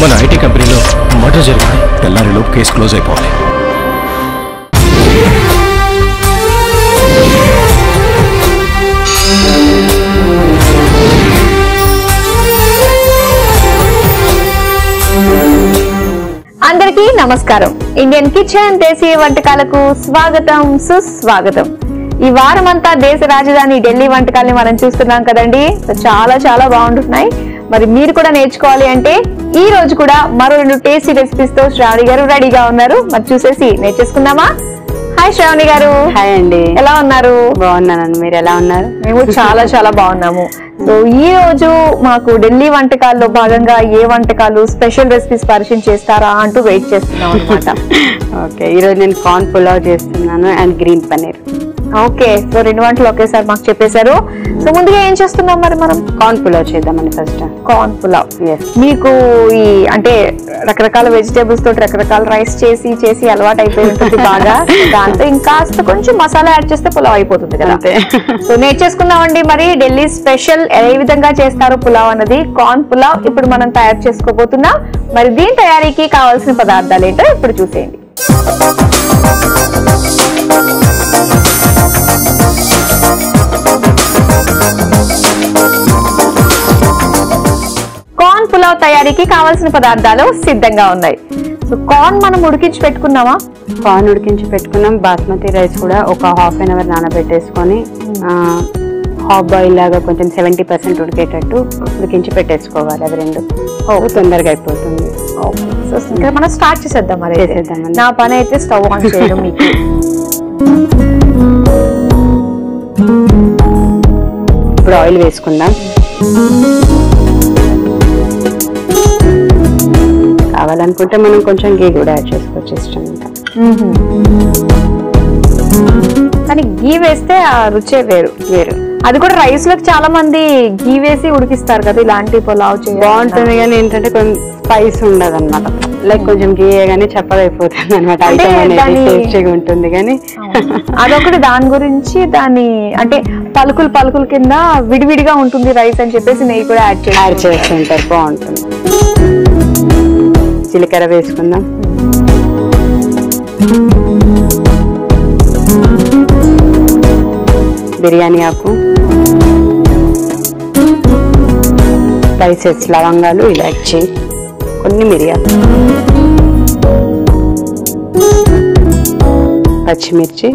మన ఐటీ కంపెనీలో మర్డర్ జరిగింది తెల్లారిలోపు కేసు క్లోజ్ అయిపోవాలి అందరికీ నమస్కారం ఇండియన్ కిచెన్ దేశీయ వంటకాలకు స్వాగతం సుస్వాగతం ఈ వారం అంతా దేశ రాజధాని ఢిల్లీ వంటకాల్ని మనం చూస్తున్నాం కదండి సో చాలా చాలా బాగుంటున్నాయి మరి మీరు కూడా నేర్చుకోవాలి అంటే ఈ రోజు కూడా మరో రెండు టేస్టీ రెసిపీస్ తో శ్రావణి గారు రెడీగా ఉన్నారు మరి చూసేసి నేర్చేసుకుందామా హాయ్ శ్రావణి గారు హాయ్ అండి ఎలా ఉన్నారు బాగున్నానండి మీరు ఎలా ఉన్నారు మేము చాలా చాలా బాగున్నాము సో ఈ రోజు మాకు ఢిల్లీ వంటకాల్లో భాగంగా ఏ వంటకాలు స్పెషల్ రెసిపీస్ పరిచయం చేస్తారా అంటూ వెయిట్ చేస్తున్నాం అనమాట ఓకే ఈరోజు నేను కార్న్ పులావ్ చేస్తున్నాను and green paneer okay so రెండు వంటలు ఒకేసారి మాకు చెప్పేశారు సో ముందుగా ఏం చేస్తున్నాం మరి మనం కార్న్ పులావ్ చేద్దామండి ఫస్ట్ కార్న్ పులావ్ ఎస్ మీకు ఈ అంటే రకరకాల వెజిటేబుల్స్ తోటి రకరకాల రైస్ చేసి చేసి అలవాటు అయిపోయి ఉంటుంది బాగా దాంతో ఇంకాస్త కొంచెం మసాలా యాడ్ చేస్తే పులావ్ అయిపోతుంది కదా అంతే సో నేర్చేసుకుందామండి మరి ఢిల్లీ స్పెషల్ ఏ విధంగా చేస్తారు పులావ్ అన్నది కార్న్ పులావ్ ఇప్పుడు మనం తయారు చేసుకోబోతున్నాం మరి దీని తయారీకి కావాల్సిన పదార్థాలు ఏంటో ఇప్పుడు చూసేయండి కార్న్ పులావ్ తయారీకి కావాల్సిన పదార్థాలు సిద్ధంగా ఉన్నాయి సో కార్న్ మనం ఉడికించి పెట్టుకున్నామా కార్న్ ఉడికించి పెట్టుకున్నాం బాస్మతి రైస్ కూడా ఒక హాఫ్ అన్ అవర్ నానబెట్టేసుకొని హాఫ్ బాయిల్ లాగా కొంచెం సెవెంటీ పర్సెంట్ ఉడికేటట్టు ఉడికించి పెట్టేసుకోవాలి అవి రెండు ఓ తొందరగా అయిపోతుంది ఓకే సో ఇంకా మనం స్టార్ట్ చేసేద్దాం మరి అయితే. చేసేద్దామండి. నా పని అయితే స్టవ్ ఆన్ చేయడం మీకు ఇప్పుడు ఆయిల్ వేసుకుందాం కావాలనుకుంటే మనం కొంచెం గీ కూడా యాడ్ చేసుకోవచ్చు ఇష్టం ఇంకా కానీ గీ వేస్తే ఆ రుచే వేరు వేరు అది కూడా రైస్ లోకి చాలా మంది గీ వేసి ఉడికిస్తారు కదా ఇలాంటి పులావ్ చేయాలి బాగుంటుంది కానీ ఏంటంటే కొంచెం స్పైస్ ఉండదు అనమాట లైక్ కొంచెం గీ కానీ చప్పగా అయిపోతుంది అనమాట అంటే ఐటమ్ అనేది దాని- టేస్టీగా ఉంటుంది కానీ అదొకటి దాని గురించి దాని అంటే పలుకులు పలుకుల కింద విడివిడిగా ఉంటుంది రైస్ అని చెప్పేసి నెయ్యి కూడా యాడ్ యాడ్ చేయాలి చేస్తుంటారు బాగుంటుంది జీలకర్ర వేసుకుందాం బిర్యానీ ఆకు స్పైసెస్ లవంగాలు ఇలాచి కొన్ని మిరియాలు పచ్చిమిర్చి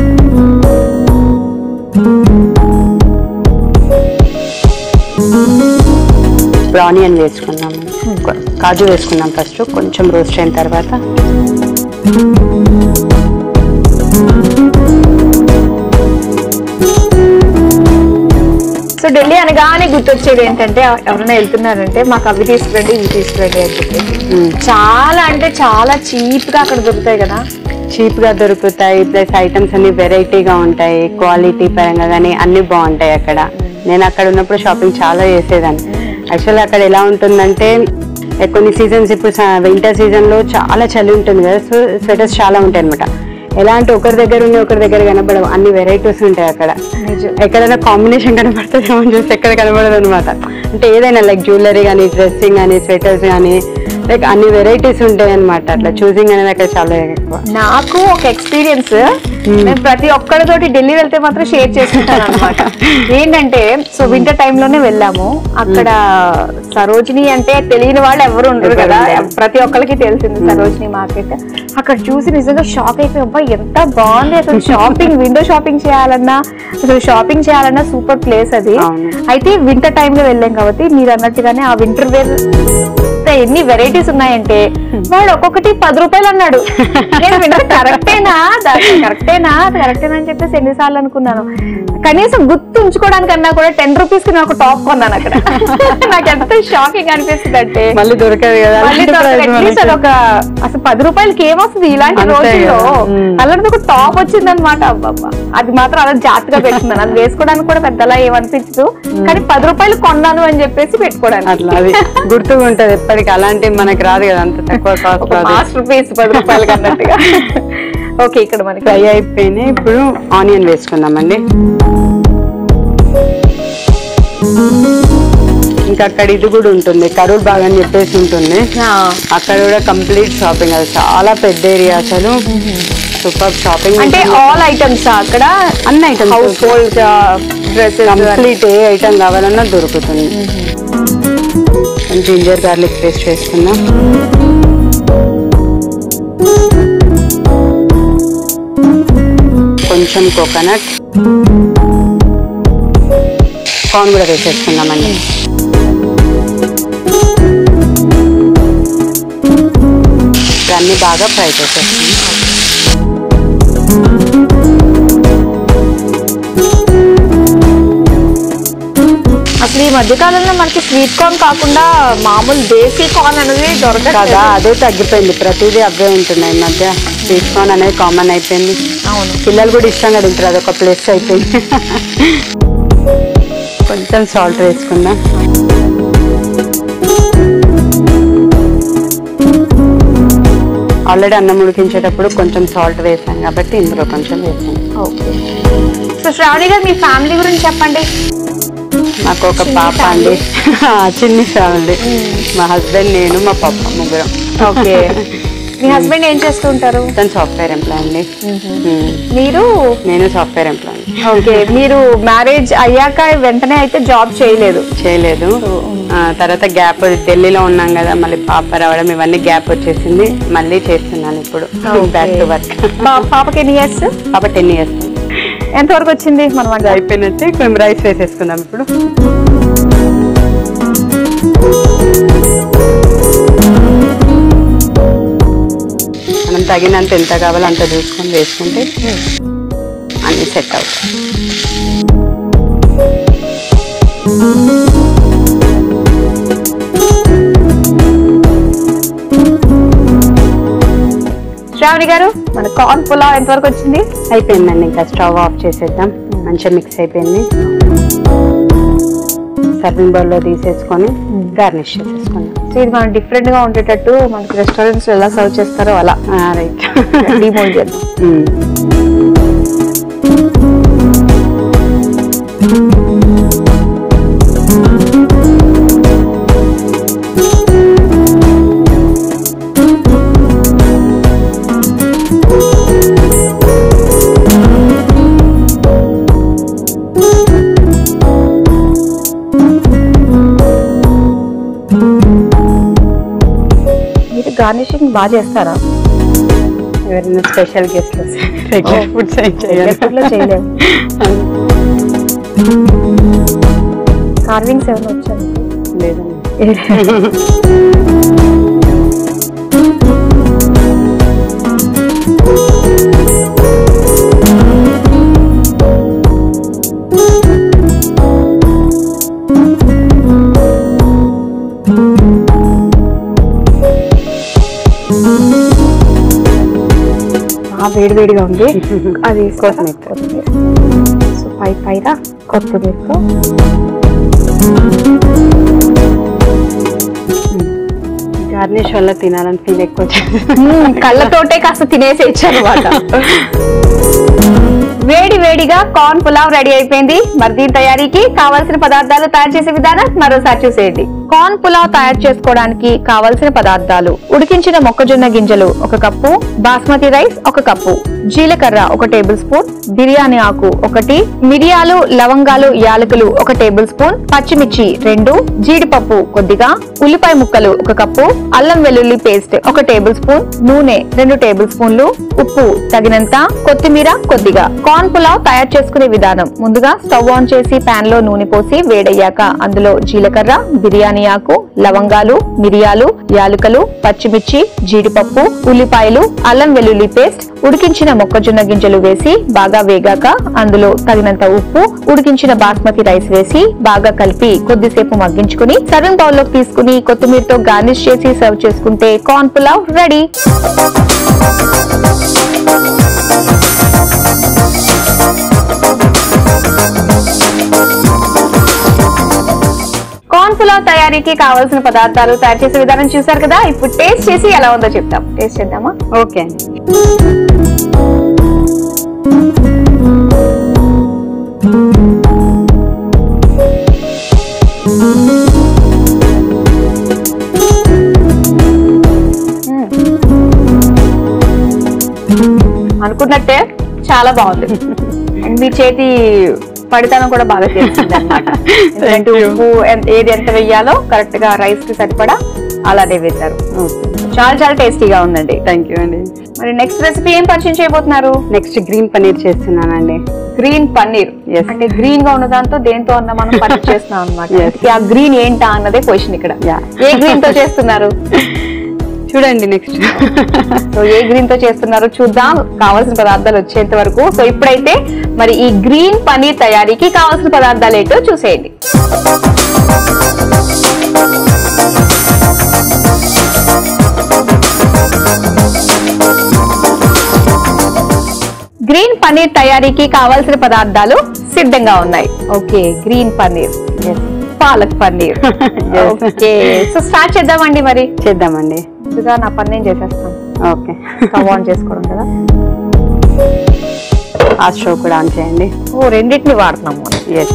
ఇప్పుడు ఆనియన్ వేసుకున్నాము కొ- కాజు వేసుకున్నాం ఫస్ట్ కొంచెం రోస్ట్ అయిన తర్వాత సో ఢిల్లీ అనగానే గుర్తొచ్చేది ఏంటంటే ఎవరైనా వెళ్తున్నారంటే మాకు అవి తీసుకురండి ఇవి తీసుకురండి అని చెప్పేసి మ్మ్. చాలా అంటే చాలా చీప్ గా అక్కడ దొరుకుతాయి కదా చీప్ గా దొరుకుతాయి ప్లస్ ఐటమ్స్ అన్ని వెరైటీగా ఉంటాయి క్వాలిటీ పరంగా కానీ అన్ని బాగుంటాయి అక్కడ నేను అక్కడ ఉన్నప్పుడు షాపింగ్ చాలా చేసేదాన్ని యాక్చువల్లీ అక్కడ ఎలా ఉంటుందంటే ఏ కొన్ని సీజన్స్ ఇప్పుడు వింటర్ సీజన్ లో చాలా చలి ఉంటుంది కదా సో స్వెటర్స్ చాలా ఉంటాయి అనమాట ఎలా అంటే ఒకరి దగ్గర ఉండి ఒకరి దగ్గర కనపడవు అన్ని వెరైటీస్ ఉంటాయి అక్కడ నిజం. ఎక్కడైనా కాంబినేషన్ కనపడుతుందేమో అని చూస్తే ఎక్కడ కనపడదు అనమాట అంటే ఏదైనా లైక్ జ్యువెలరీ కానీ డ్రెస్సింగ్ కానీ స్వెటర్స్ కానీ లైక్ అన్ని వెరైటీస్ ఉంటాయి అనమాట అట్లా చూసింగ్ అనేది అక్కడ చాలా ఎక్కువ నాకు ఒక ఎక్స్పీరియన్స్ నేను ప్రతి ఒక్కరితోటి ఢిల్లీ వెళ్తే మాత్రం షేర్ చేసుకుంటాను అనమాట ఏంటంటే సో వింటర్ లోనే వెళ్ళాము అక్కడ సరోజిని అంటే తెలియని వాళ్ళు ఎవరు ఉండరు కదా ప్రతి ఒక్కరికి తెలిసింది సరోజిని మార్కెట్ అక్కడ చూసి నిజంగా షాక్ అయిపోయి అబ్బా ఎంత బాగుంది అసలు షాపింగ్ విండో షాపింగ్ చేయాలన్నా అసలు షాపింగ్ చేయాలన్నా సూపర్ ప్లేస్ అది అవును. అయితే వింటర్ లో వెళ్ళాం కాబట్టి మీరు అన్నట్టుగానే ఆ వింటర్ వేర్ ఎన్ని వెరైటీస్ ఉన్నాయంటే వాడు ఒక్కొక్కటి పది రూపాయలు అన్నాడు నేను విన్నది కరెక్టేనా కరెక్టేనా కరెక్టేనా అని చెప్పేసి ఎన్నిసార్లు అనుకున్నాను కనీసం గుర్తు ఉంచుకోవడానికన్నా కూడా టెన్ రూపీస్ కి నాకు టాప్ కొన్నాను అక్కడ నాకు ఎంత షాకింగ్ అనిపిస్తుంది అంటే మళ్ళీ దొరకదు కదా మళ్ళీ అలాంటి price అట్లీస్ట్ మనకి. అది ఒక అసలు పది రూపాయలకి ఏమొస్తుంది ఇలాంటి అంతే రోజుల్లో కదా. మ్మ్. అలాంటి ఒక టాప్ వచ్చింది అనమాట అబ్బబ్బా అది మాత్రం అలా జాగ్రత్తగా పెట్టుకున్నాను అది వేసుకోవడానికి కూడా పెద్దలా ఏమనిపించదు కానీ పది రూపాయలు కొన్నాను అని చెప్పేసి పెట్టుకోవడానికి అట్లా అది గుర్తుగా ఉంటది ఎప్పటికి అలాంటి మనకి రాదు కదా అంత తక్కువ కాస్ట్ ఒక మాస్టర్ పీస్ పది రూపాయలకి అన్నట్టుగా ఓకే ఇక్కడ మనకి ఫ్రై అయిపోయినాయి ఇప్పుడు ఆనియన్ వేసుకుందామండి ఇంకా అక్కడ ఇది కూడా ఉంటుంది కరూర్ బాగ్ అని చెప్పేసి ఉంటుంది ఆ, అక్కడ కూడా కంప్లీట్ షాపింగ్ అది చాలా పెద్ద ఏరియా అసలు సూపర్ షాపింగ్ అంటే ఆల్ ఐటమ్స్ అక్కడ అన్ని items house hold dresses complete ఏ ఐటమ్ కావాలన్నా దొరుకుతుంది జింజర్ గార్లిక్ పేస్ట్ వేసుకుందాం కొంచెం కోకోనట్ కార్న్ కూడా వేసేసుకుందామండి దాన్ని బాగా ఫ్రై చేసేసుకుందాం అసలు ఈ మధ్య కాలంలో మనకి స్వీట్ కార్న్ కాకుండా మామూలు దేశీ కార్న్ అనేది కదా దొరకదు అదే తగ్గిపోయింది ప్రతిదీ అవే ఉంటున్నాయి ఈ మధ్య స్వీట్ కార్న్ అనేది కామన్ అయిపోయింది అవును పిల్లలు కూడా ఇష్టంగా తింటారు అదొక ప్లస్ అయిపోయింది కొంచెం సాల్ట్ వేసుకుందాం ఆల్రెడీ అన్నం ఉడికించేటప్పుడు కొంచెం సాల్ట్ వేసాం కాబట్టి ఇందులో కొంచెం వేసాం ఓకే సో శ్రావణి గారు మీ ఫ్యామిలీ గురించి చెప్పండి నాకు ఒక చిన్ని పాప అండి చిన్ని ఫ్యామిలీ మా హస్బెండ్ నేను మా పాప ముగ్గురం ఓకే మీ హస్బెండ్ ఏం చేస్తూ ఉంటారు తను సాఫ్ట్వేర్ ఎంప్లాయ్ అండి మ్మ్. మీరు నేను సాఫ్ట్వేర్ ఎంప్లాయ్ ఓకే మీరు మ్యారేజ్ అయ్యాక వెంటనే అయితే జాబ్ చేయలేదు చేయలేదు ఆ, తర్వాత గ్యాప్ ఢిల్లీలో ఉన్నాం కదా మళ్ళీ పాప రావడం ఇవన్నీ గ్యాప్ వచ్చేసింది మళ్ళీ చేస్తున్నాను ఇప్పుడు బ్యాక్ టు వర్క్ పా- పాపకి ఎన్ని ఇయర్స్ పాప టెన్ ఇయర్స్ ఎంతవరకు వచ్చింది మన వంట అయిపోయినట్టే మేము రైస్ వేసేసుకుందాం ఇప్పుడు మనం తగినంత ఎంత కావాలో అంత చూసుకొని వేసుకుంటే అన్ని సెట్ అవుతాయి శ్రావణి గారు మన కార్న్ పులావ్ ఎంతవరకు వచ్చింది అయిపోయిందండి ఇంకా స్టవ్ ఆఫ్ చేసేద్దాం మంచిగా మిక్స్ అయిపోయింది సర్వింగ్ బౌల్లో తీసేసుకొని గార్నిష్ చేసేసుకుందాం సో ఇది మనం డిఫరెంట్ గా ఉండేటట్టు మనకి రెస్టారెంట్స్ ఎలా సర్వ్ చేస్తారో అలా రైట్ డిమోల్డ్ చేద్దాం మీరు గార్నిషింగ్ బాగా చేస్తారా ఎవరైనా స్పెషల్ గెస్ట్ రెగ్యులర్ ఫుడ్స్ ఏం చేయాలి ఎప్పుడులో చేయలేము కార్వింగ్స్ ఏమైనా వచ్చారు లేదండి బాగా వేడి వేడిగా ఉంది అది కొత్తిమీర. కొత్తిమీర సో పై పైన కొత్తిమీరతో గార్నిష్ వల్ల తినాలని ఫీల్ ఎక్కువ వచ్చేది. మ్మ్, కళ్ళతోటే కాస్త తినేసేయచ్చు అనమాట వేడి వేడిగా కార్న్ పులావ్ రెడీ అయిపోయింది మరి దీని తయారీకి కావాల్సిన పదార్థాలు తయారు చేసే విధానం మరోసారి చూసేయండి కార్న్ పులావ్ తయారు చేసుకోవడానికి కావలసిన పదార్థాలు ఉడికించిన మొక్కజొన్న గింజలు ఒక కప్పు బాస్మతి రైస్ ఒక కప్పు జీలకర్ర ఒక టేబుల్ స్పూన్ బిర్యానీ ఆకు ఒకటి మిరియాలు లవంగాలు యాలకులు ఒక టేబుల్ స్పూన్ పచ్చిమిర్చి రెండు జీడిపప్పు కొద్దిగా ఉల్లిపాయ ముక్కలు ఒక కప్పు అల్లం వెల్లుల్లి పేస్ట్ ఒక టేబుల్ స్పూన్ నూనె రెండు టేబుల్ స్పూన్లు ఉప్పు తగినంత కొత్తిమీర కొద్దిగా కార్న్ పులావ్ తయారు చేసుకునే విధానం ముందుగా స్టవ్ ఆన్ చేసి పాన్ లో నూనె పోసి వేడయ్యాక అందులో జీలకర్ర బిర్యానీ ఆకు లవంగాలు మిరియాలు యాలుకలు పచ్చిమిర్చి జీడిపప్పు ఉల్లిపాయలు అల్లం వెల్లుల్లి పేస్ట్ ఉడికించిన మొక్కజొన్న గింజలు వేసి బాగా వేగాక అందులో తగినంత ఉప్పు ఉడికించిన బాస్మతి రైస్ వేసి బాగా కలిపి కొద్దిసేపు మగ్గించుకుని సర్వింగ్ బౌల్ లోకి తీసుకుని కొత్తిమీరతో గార్నిష్ చేసి సర్వ్ చేసుకుంటే corn pulao ready corn pulao తయారీకి కావాల్సిన పదార్థాలు తయారు చేసే విధానం చూసారు కదా ఇప్పుడు టేస్ట్ చేసి ఎలా ఉందో చెప్తాం టేస్ట్ చేద్దామా ఓకే అండి అనుకున్నట్టే చాలా బాగుంది మీ చేతి పడితనం కూడా బాగా తెలిసింది అనమాట ఎందుకంటే ఉప్పు ఎంత- ఏది ఎంత వెయ్యాలో కరెక్ట్ గా రైస్ కి సరిపడా అలానే వేశారు చాలా చాలా టేస్టీగా ఉందండి థ్యాంక్ యూ అండి మరి నెక్స్ట్ రెసిపీ ఏం పరిచయం చేయబోతున్నారు నెక్స్ట్ గ్రీన్ పన్నీర్ చేస్తున్నానండి గ్రీన్ పన్నీర్ Yes. అంటే గ్రీన్ గా ఉన్న దాంతో దేంతో అన్న మనం పన్నీర్ చేస్తున్నాం అనమాట Yes. ఆ గ్రీన్ ఏంటా అన్నదే క్వశ్చన్ ఇక్కడ Yeah. ఏ గ్రీన్ తో చేస్తున్నారు చూడండి నెక్స్ట్ సో ఏ గ్రీన్ తో చేస్తున్నారో చూద్దాం కావాల్సిన పదార్థాలు వచ్చేంత వరకు సో ఇప్పుడైతే మరి ఈ గ్రీన్ పన్నీర్ తయారీకి కావాల్సిన పదార్థాలు ఏంటో చూసేయండి గ్రీన్ పన్నీర్ తయారీకి కావాల్సిన పదార్థాలు సిద్ధంగా ఉన్నాయి okay green paneer palak paneer Yes. Okay so start చేద్దామండి మరి చేద్దామండి ముందుగా నా పని నేను చేసేస్తాను ఓకే స్టవ్ ఆన్ చేసుకోవడం కదా ఆ స్టవ్ కూడా ఆన్ చేయండి ఓ రెండింటిని వాడుతున్నాం మనం ఎస్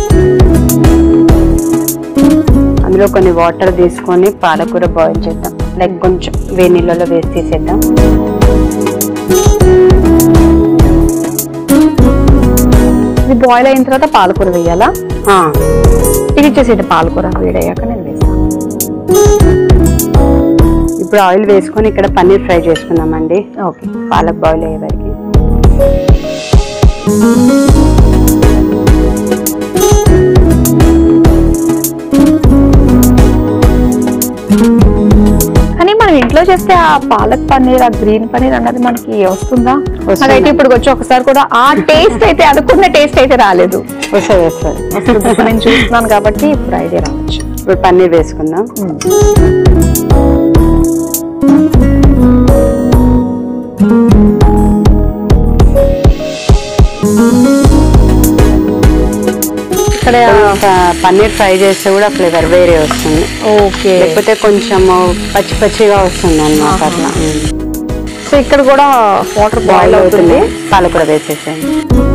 అందులో కొన్ని వాటర్ తీసుకొని పాలకూర బాయిల్ చేద్దాం లైక్ కొంచెం వేడి నీళ్ళలో వేసి తీసేద్దాం ఇది బాయిల్ అయిన తర్వాత పాలకూర వేయాలా ఆ, ఇది ఇచ్చేసేది పాలకూర వేడయ్యాక నేను వేస్తాను ఇప్పుడు ఆయిల్ వేసుకొని ఇక్కడ పన్నీర్ ఫ్రై చేసుకుందామండి ఓకే పాలక్ బాయిల్ అయ్యే వరకు కానీ మనం ఇంట్లో చేస్తే ఆ పాలక్ పన్నీర్ ఆ గ్రీన్ పన్నీర్ అన్నది మనకి వస్తుందా వస్తుంది. అదైతే ఇప్పుడు వచ్చి ఒకసారి కూడా ఆ టేస్ట్ అయితే అనుకున్న టేస్ట్ అయితే రాలేదు వస్తుంది వస్తుంది వస్తుంది. ఇప్పుడు నేను చూస్తున్నాను కాబట్టి ఇప్పుడు ఐడియా రావచ్చు ఇప్పుడు పన్నీర్ వేసుకుందాం ఇక్కడ కొంత పన్నీర్ ఫ్రై చేస్తే కూడా ఫ్లేవర్ వేరే వస్తుంది ఓకే లేకపోతే కొంచెం పచ్చి పచ్చిగా వస్తుంది అన్నమాట అట్లా సో ఇక్కడ కూడా వాటర్ బాయిల్ అవుతుంది పాలకూర వేసేసేయండి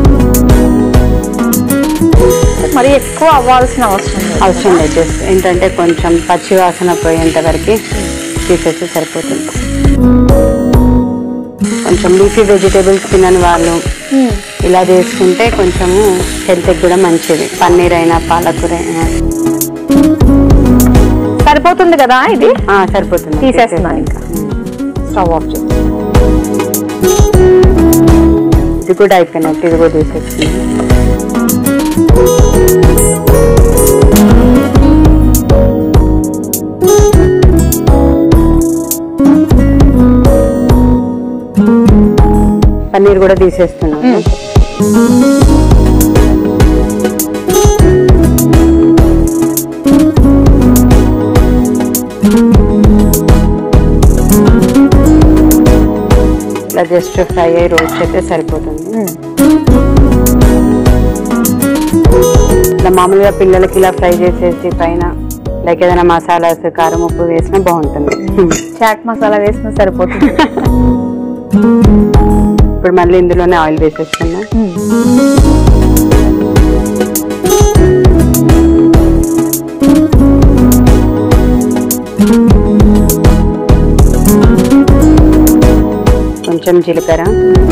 మరి ఎక్కువ అవ్వాల్సిన అవసరం లేదు అవసరం లేదు జస్ట్ ఏంటంటే కొంచెం పచ్చి వాసన పోయేంత వరకు తీసేస్తే సరిపోతుంది కొంచెం లీఫీ వెజిటేబుల్స్ తినని వాళ్ళు ఇలా చేసుకుంటే కొంచెము హెల్త్కి కూడా మంచిది పన్నీర్ అయినా పాలకూర అయినా సరిపోతుంది కదా ఇది ఆ, సరిపోతుంది తీసేస్తున్నాను ఇంకా స్టవ్ ఆఫ్ చేసి ఇది కూడా అయిపోయినట్టు ఇది కూడా తీసేస్తుంది పన్నీర్ కూడా తీసేస్తున్నాను ఇట్లా జస్ట్ ఫ్రై అయ్యి రోస్ట్ అయితే సరిపోతుంది ఇట్లా మామూలుగా పిల్లలకి ఇలా ఫ్రై చేసేసి పైన లైక్ ఏదైనా మసాలాస్ కారం ఉప్పు వేసినా బాగుంటుంది చాట్ మసాలా వేసినా సరిపోతుంది ఇప్పుడు మళ్ళీ ఇందులోనే ఆయిల్ వేసేస్తున్నా కొంచెం జీలకర్ర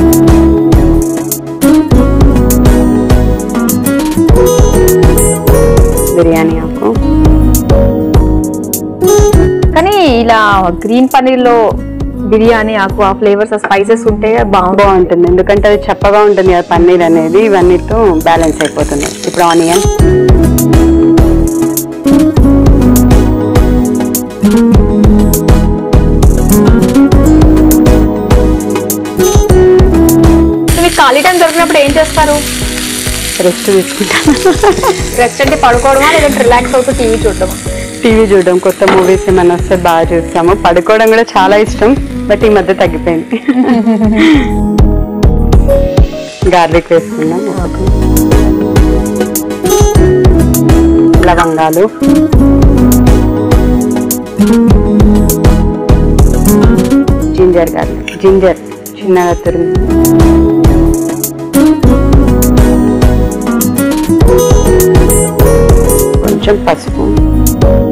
బిర్యానీ ఆకు కానీ ఇలా గ్రీన్ పన్నీర్ లో బిర్యానీ ఆకు ఆ ఫ్లేవర్స్ ఆ స్పైసెస్ ఉంటే బాగుంటుంది బాగుంటుంది ఎందుకంటే అది చప్పగా ఉంటుంది కదా పన్నీర్ అనేది ఇవన్నీతో బ్యాలెన్స్ అయిపోతుంది ఇప్పుడు ఆనియన్ మీకు ఖాళీ టైం దొరికినప్పుడు ఏం చేస్తారు రెస్ట్ తీసుకుంటాను రెస్ట్ అంటే పడుకోవడమా లేదంటే రిలాక్స్ అవుతూ టీవీ చూడటం టీవీ చూడడం కొత్త మూవీస్ ఏమైనా వస్తే బాగా చూస్తాము పడుకోవడం కూడా చాలా ఇష్టం బట్ ఈ మధ్య తగ్గిపోయింది గార్లిక్ వేసుకుందాం లవంగాలు జింజర్ గార్లిక్ జింజర్ చిన్నగా తురిమి కొంచెం పసుపు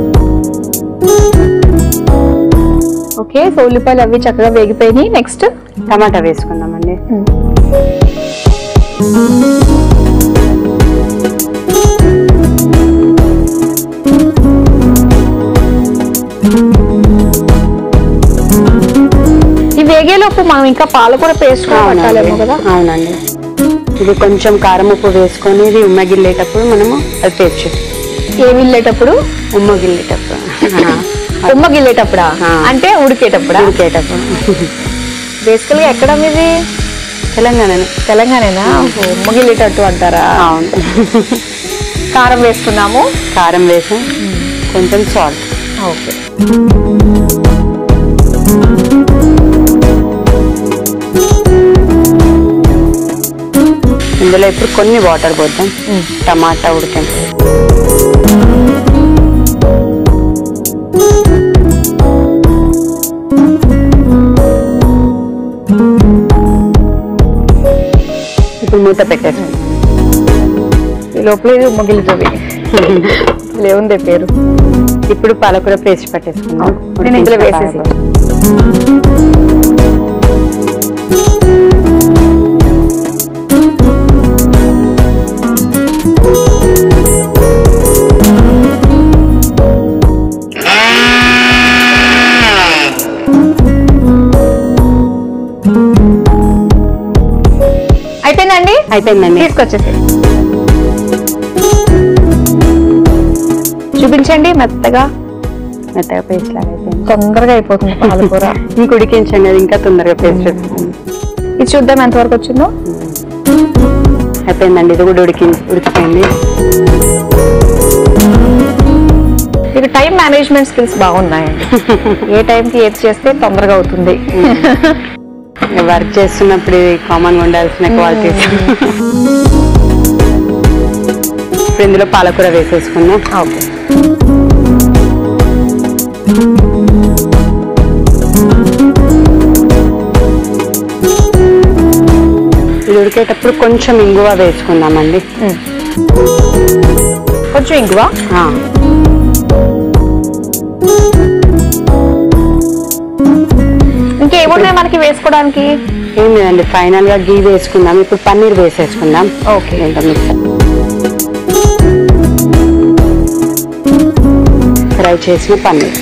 ఓకే సో ఉల్లిపాయలు అవి చక్కగా వేగిపోయినాయి నెక్స్ట్ టమాటా వేసుకుందామండి ఈ వేగేలోపు మనం ఇంకా పాలకూర పేస్ట్ కూడా పట్టాలేమో కదా అవునండి ఇది కొంచెం కారం ఉప్పు వేసుకొని ఇది ఉమ్మగిల్లేటప్పుడు మనము అది పేస్ట్ చేస్తాం ఏ వెళ్ళేటప్పుడు ఉమ్మగిల్లేటప్పుడు ఉమ్మ గిల్లేటప్పుడా ఆ. అంటే ఉడికేటప్పుడా ఉడికేటప్పుడు బేసికల్ గా ఎక్కడ మీది తెలంగాణ తెలంగాణనా ఉమ్మ గిల్లేటట్టు అంటారా అవును కారం వేసుకున్నాము కారం వేసాం కొంచెం సాల్ట్ ఓకే ఇందులో ఇప్పుడు కొన్ని వాటర్ పోద్దాం టమాటా ఉడికాం ఇప్పుడు మూత పెట్టేస్తాం ఈ లోపల ఇది ఉమ్మ గిల్లుతుంది లేవుందే పేరు ఇప్పుడు పాలకూర పేస్ట్ పట్టేసుకుందాం నేను ఇందులో వేసేసి. అయిపోయిందండి అయిపోయిందండి తీసుకొచ్చేసి చూపించండి మెత్తగా మెత్తగా పేస్ట్ లాగా అయిపోయింది తొందరగా అయిపోతుంది పాలకూర ఇంక ఉడికించండి అది ఇంకా తొందరగా పేస్ట్ వేసుకుందాం ఇది చూద్దాం ఎంతవరకు వచ్చిందో అయిపోయిందండి ఇది కూడా ఉడికి ఉడికిపోయింది మీకు టైం మేనేజ్మెంట్ స్కిల్స్ బాగున్నాయండి ఏ టైంకి ఏది చేస్తే తొందరగా అవుతుంది వర్క్ చేస్తున్నప్పుడు ఇది కామన్ ఉండాల్సిన క్వాలిటీస్ ఇప్పుడు ఇందులో పాలకూర వేసేసుకుందాం ఓకే ఇది ఉడికేటప్పుడు కొంచెం ఇంగువ వేసుకుందామండి కొంచెం ఇంగువ ఆ, ఇంకేమున్నాయి మనకి వేసుకోవడానికి ఏం లేదండి ఫైనల్ గా గీ వేసుకుందాం ఇప్పుడు పన్నీర్ వేసేసుకుందాం ఓకే ఏంటో మిక్స్ ఫ్రై చేసిన పన్నీర్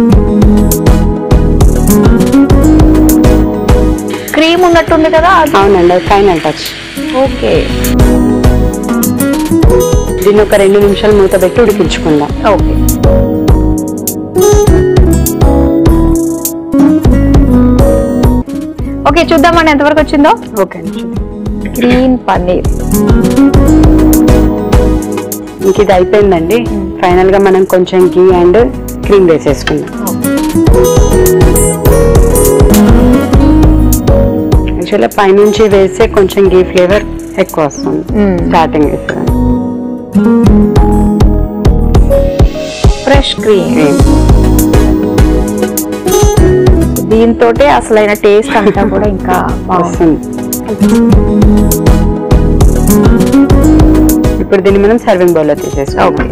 క్రీమ్ ఉన్నట్టుంది కదా అది అవునండి అది ఫైనల్ టచ్ ఓకే దీన్ని ఒక రెండు నిమిషాలు మూత పెట్టి ఉడికించుకుందాం ఓకే ఓకే చూద్దామండి ఎంతవరకు వచ్చిందో ఓకే అండి చూద్దాం. గ్రీన్ పన్నీర్ ఇంక ఇది అయిపోయిందండి ఫైనల్ గా మనం కొంచెం గీ అండ్ క్రీమ్ వేసేసుకుందాం యాక్చువల్గా పైనుంచి వేస్తే కొంచెం గీ ఫ్లేవర్ ఎక్కువ వస్తుంది మ్మ్. స్టార్టింగ్ వేస్తుంది ఫ్రెష్ క్రీమ్ దీంతో అసలైన టేస్ట్ అంతా కూడా ఇంకా బాగుంది వస్తుంది ఇప్పుడు దీన్ని మనం సర్వింగ్ బౌల్లో తీసేసుకోవాలి ఓకే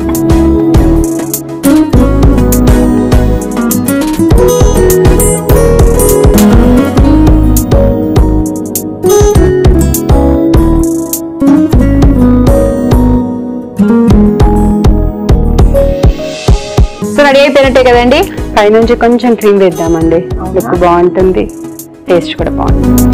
సో రెడీ అయిపోయినట్టే కదండి పైనుంచి కొంచెం క్రీమ్ వేద్దామండి లుక్ బాగుంటుంది టేస్ట్ కూడా బాగుంటుంది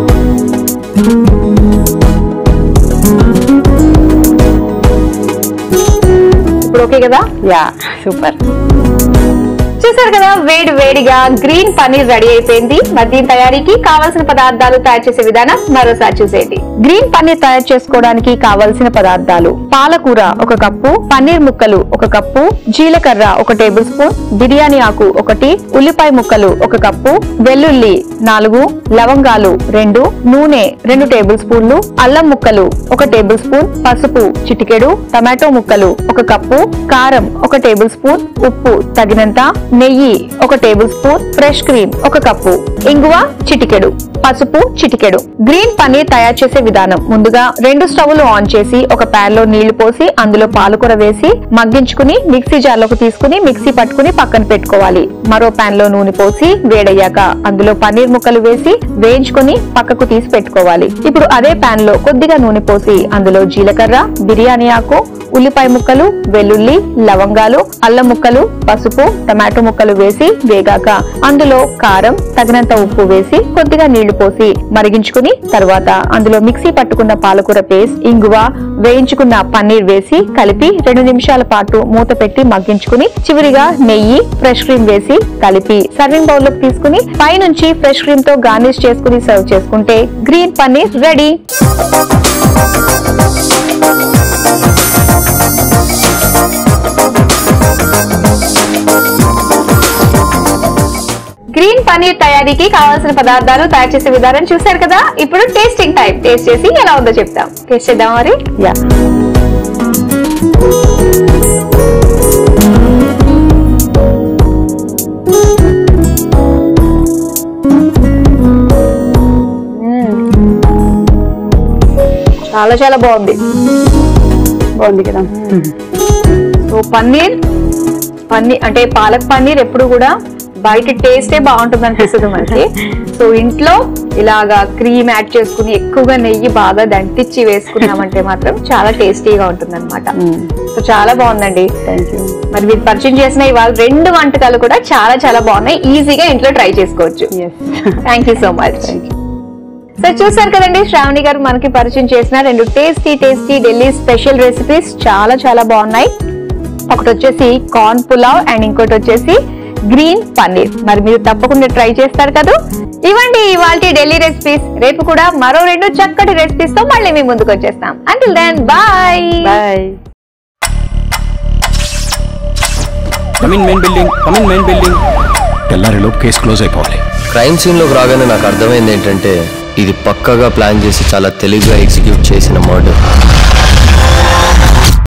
ఇప్పుడు ఓకే కదా యా సూపర్ చూసారు కదా వేడి వేడిగా గ్రీన్ పన్నీర్ రెడీ అయిపోయింది మరి దీని తయారీకి కావాల్సిన పదార్థాలు తయారు చేసే విధానం మరోసారి చూసేయండి గ్రీన్ పన్నీర్ తయారు చేసుకోవడానికి కావలసిన పదార్థాలు పాలకూర ఒక కప్పు పన్నీర్ ముక్కలు ఒక కప్పు జీలకర్ర ఒక టేబుల్ స్పూన్ బిర్యానీ ఆకు ఒకటి ఉల్లిపాయ ముక్కలు ఒక కప్పు వెల్లుల్లి నాలుగు లవంగాలు రెండు నూనె రెండు టేబుల్ స్పూన్లు అల్లం ముక్కలు ఒక టేబుల్ స్పూన్ పసుపు చిటికెడు టమాటో ముక్కలు ఒక కప్పు కారం ఒక టేబుల్ స్పూన్ ఉప్పు తగినంత నెయ్యి ఒక టేబుల్ స్పూన్ ఫ్రెష్ క్రీమ్ ఒక కప్పు ఇంగువ చిటికెడు పసుపు చిటికెడు గ్రీన్ పన్నీర్ తయారు చేసే విధానం ముందుగా రెండు స్టవ్లు ఆన్ చేసి ఒక పాన్ లో నీళ్లు పోసి అందులో పాలకూర వేసి మగ్గించుకుని మిక్సీ జార్లోకి తీసుకుని మిక్సీ పట్టుకుని పక్కన పెట్టుకోవాలి మరో పాన్ లో నూనె పోసి వేడయ్యాక అందులో పన్నీర్ ముక్కలు వేసి వేయించుకుని పక్కకు తీసి పెట్టుకోవాలి ఇప్పుడు అదే పాన్ లో కొద్దిగా నూనె పోసి అందులో జీలకర్ర బిర్యానీ ఆకు ఉల్లిపాయ ముక్కలు వెల్లుల్లి లవంగాలు అల్లం ముక్కలు పసుపు టమాటో ముక్కలు వేసి వేగాక అందులో కారం తగినంత ఉప్పు వేసి కొద్దిగా నీళ్లు పోసి మరిగించుకుని తర్వాత అందులో మిక్సీ పట్టుకున్న పాలకూర పేస్ట్ ఇంగువ వేయించుకున్న పన్నీర్ వేసి కలిపి రెండు నిమిషాల పాటు మూత పెట్టి మగ్గించుకుని చివరిగా నెయ్యి ఫ్రెష్ క్రీమ్ వేసి కలిపి సర్వింగ్ బౌల్ లోకి తీసుకుని పైనుంచి ఫ్రెష్ క్రీమ్ తో గార్నిష్ చేసుకుని సర్వ్ చేసుకుంటే green paneer ready green paneer తయారీకి కావాల్సిన పదార్థాలు తయారు చేసే విధానం చూశారు కదా ఇప్పుడు టేస్టింగ్ టైం టేస్ట్ చేసి ఎలా ఉందో చెప్తాం టేస్ట్ చేద్దాం మరి యా చాలా చాలా బాగుంది బాగుంది కదా సో పన్నీర్ పన్నీర్ అంటే పాలక్ పన్నీర్ ఎప్పుడు కూడా బయట టేస్టే బాగుంటుంది అనిపిస్తుంది మనకి సో ఇంట్లో ఇలాగా క్రీమ్ యాడ్ చేసుకుని ఎక్కువగా నెయ్యి బాగా దంటిచ్చి వేసుకున్నామంటే మాత్రం చాలా టేస్టీగా ఉంటుంది అనమాట సో చాలా బాగుందండి థ్యాంక్ యూ మరి మీరు పరిచయం చేసిన ఇవాళ రెండు వంటకాలు కూడా చాలా చాలా బాగున్నాయి ఈజీగా ఇంట్లో ట్రై చేసుకోవచ్చు yes thank you so much so చూసారు కదండి శ్రావణి గారు మనకి పరిచయం చేసిన రెండు tasty tasty Delhi special recipes చాలా చాలా బాగున్నాయి ఒకటి వచ్చేసి కార్న్ పులావ్ అండ్ ఇంకోటి వచ్చేసి గ్రీన్ పన్నీర్ మరి మీరు తప్పకుండా ట్రై చేస్తారు కదా ఇవ్వండి ఇవాళ ఢిల్లీ రెసిపీస్ రేపు కూడా మరో రెండు చక్కటి రెసిపీస్ తో మళ్ళీ మీ ముందుకు వచ్చేస్తాం అంటిల్ దెన్ బాయ్ బాయ్ కమిన్ మెయిన్ బిల్డింగ్ కమిన్ మెయిన్ బిల్డింగ్ తెల్లారిలోపు కేసు క్లోజ్ అయిపోవాలి క్రైమ్ సీన్లోకి రాగానే నాకు అర్థమైంది ఏంటంటే ఇది పక్కగా ప్లాన్ చేసి చాలా తెలివిగా ఎగ్జిక్యూట్ చేసిన మర్డర్